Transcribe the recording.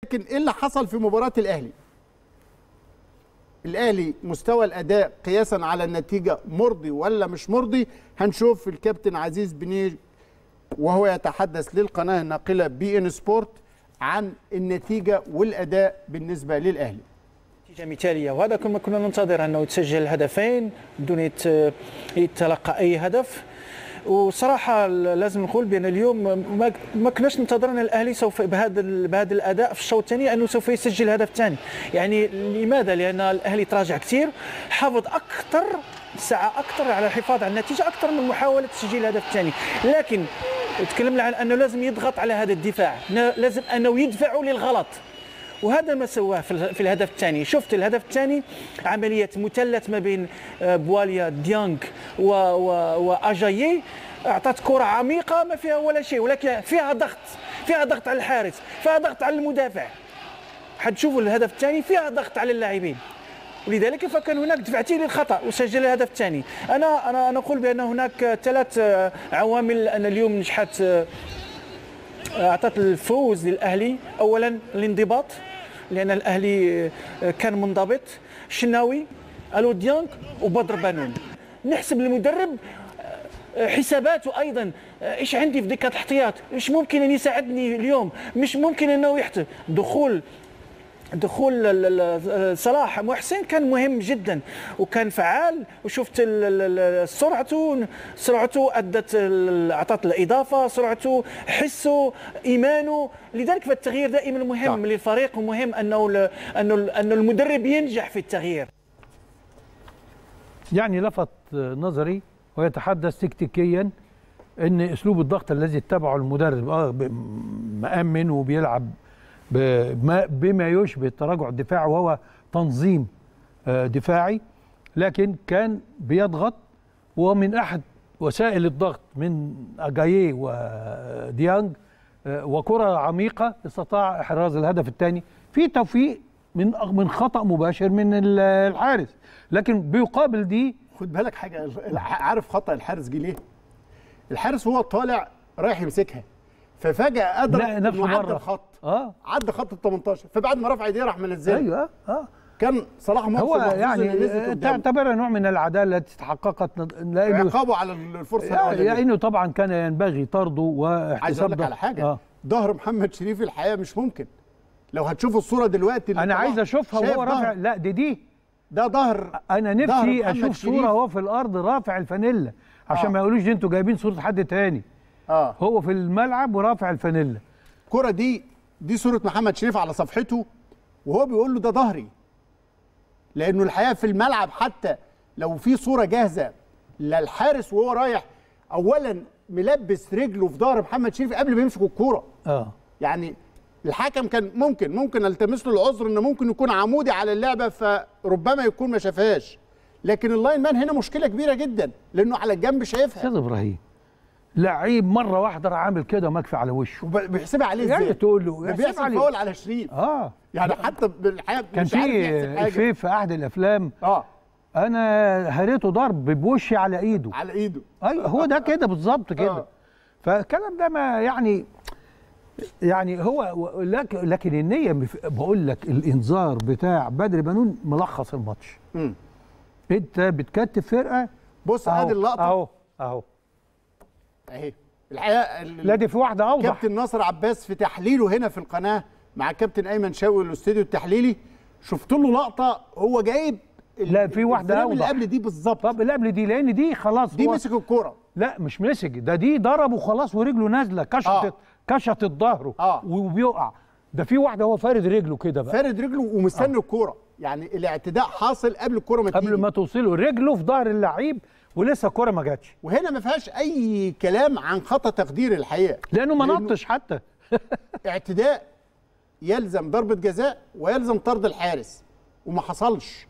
لكن ايه اللي حصل في مباراه الاهلي الاهلي مستوى الاداء قياسا على النتيجه مرضي ولا مش مرضي هنشوف الكابتن عزيز بنير وهو يتحدث للقناه الناقله بي ان سبورت عن النتيجه والاداء بالنسبه للاهلي نتيجة مثالية وهذا كما كنا ننتظر أنه يتسجل هدفين بدون يت- يتلقى أي هدف وصراحة لازم نقول بأن اليوم ما, ما كناش ننتظر أن الأهلي سوف بهذا ال- بهذا الأداء في الشوط الثاني أنه سوف يسجل هدف ثاني يعني لماذا؟ لأن الأهلي تراجع كثير حافظ أكثر ساعة أكثر على الحفاظ على النتيجة أكثر من محاولة تسجيل الهدف الثاني لكن تكلمنا عن أنه لازم يضغط على هذا الدفاع لازم أنه يدفعوا للغلط وهذا ما سواه في ال- في الهدف الثاني شفت الهدف الثاني عمليه مثلث ما بين آه، بواليا ديانغ و- و- واجايي اعطت كره عميقه ما فيها ولا شيء ولكن فيها ضغط فيها ضغط على الحارس فيها ضغط على المدافع حتشوفوا الهدف الثاني فيها ضغط على اللاعبين ولذلك فكان هناك دفعتين للخطا وسجل الهدف الثاني انا انا نقول بان هناك ثلاث آه، عوامل ان اليوم نجحت آه، اعطت الفوز للاهلي اولا الانضباط لان الاهلي كان منضبط شناوي الو ديانغ وبدر بانون نحسب المدرب حساباته ايضا ايش عندي في دكه الاحتياط ايش ممكن ان يساعدني اليوم مش ممكن انه يحت دخول دخول ال- ال- صلاح محسن كان مهم جدا وكان فعال وشفت ال- ال- ال- سرعته سرعته ادت ال- اعطت الاضافه سرعته حسه ايمانه لذلك فالتغيير دائما مهم صح. للفريق ومهم انه ال- انه ال- انه المدرب ينجح في التغيير يعني لفت نظري ويتحدث تكتيكيا ان اسلوب الضغط الذي اتبعه المدرب اه ب- مأمن وبيلعب بما, بما يشبه التراجع الدفاعي وهو تنظيم آه، دفاعي لكن كان بيضغط ومن احد وسائل الضغط من اجاييه وديانج آه، وكره عميقه استطاع احراز الهدف الثاني في توفيق من من خطا مباشر من ال- الحارس لكن بيقابل دي خد بالك حاجه الح- عارف خطا الحارس جه ليه؟ الحارس وهو طالع رايح يمسكها ففجاه ادرك لقى نفسه إنه عدى بره. الخط اه عدى خط ال 18 فبعد ما رفع ايديه راح منزلها ايوه اه كان صلاح محسن هو محظوظ إن يعني نزلت آه، قدامه. تعتبرها نوع من العداله التي تحققت لانه عقابه على الفرصه يعني الاولانيه لانه طبعا كان ينبغي طرده عايز اقول واحتساب لك ده. على حاجه آه. ظهر محمد شريف الحقيقه مش ممكن لو هتشوفوا الصوره دلوقتي اللي انا طلعها، عايز اشوفها شايف وهو رافع ظهر. لا دي دي ده ظهر انا ظهر نفسي محمد اشوف شريف. صوره هو في الارض رافع الفانيلا عشان آه. ما يقولوش دي انتوا جايبين صوره حد تاني اه هو في الملعب ورافع الفانيلا الكره دي دي صوره محمد شريف على صفحته وهو بيقول له ده ظهري لانه الحقيقه في الملعب حتى لو في صوره جاهزه للحارس وهو رايح اولا ملبس رجله في ظهر محمد شريف قبل ما يمسك الكوره اه يعني الحكم كان ممكن ممكن التمس له العذر انه ممكن يكون عمودي على اللعبه فربما يكون ما شافهاش لكن اللاين مان هنا مشكله كبيره جدا لانه على الجنب شايفها استاذ ابراهيم لعيب مره واحده راح عامل كده مكفي على وشه وبيحسبها عليه يعني ازاي؟ تقول له ده يحسب بيحسب عليه. فاول على شريف اه يعني حتى بالحقيقه كان مش عارف يحسب في حاجه في في احد الافلام اه انا هريته ضرب بوشي على ايده على ايده ايوه هو ده كده بالظبط كده آه. فالكلام ده ما يعني يعني هو لكن لكن النيه مف- بقول لك الانذار بتاع بدر بنون ملخص الماتش مم. انت بتكتف فرقه بص أهو، ادي اللقطه اهو اهو اهي الحقيقه ال- لا دي في واحده اوضح كابتن ناصر عباس في تحليله هنا في القناه مع كابتن ايمن شاوي الاستوديو التحليلي شفت له لقطه هو جايب ال- لا، في واحدة الفريم اللي أوضح. قبل دي بالظبط طب اللي قبل دي لان دي خلاص دي هو- مسك الكوره لا مش مسك ده دي ضربه خلاص ورجله نازله كشطت آه. كشطت ظهره آه. وبيقع ده في واحده هو فارد رجله كده بقى فارد رجله ومستني الكوره يعني الاعتداء حاصل قبل الكوره ما قبل تيجي ما توصله رجله في ظهر اللعيب ولسه الكوره ما جاتش وهنا ما فيهاش اي كلام عن خطا تقدير الحقيقه لانه ما لأنه- نطش حتى اعتداء يلزم ضربه جزاء ويلزم طرد الحارس وما حصلش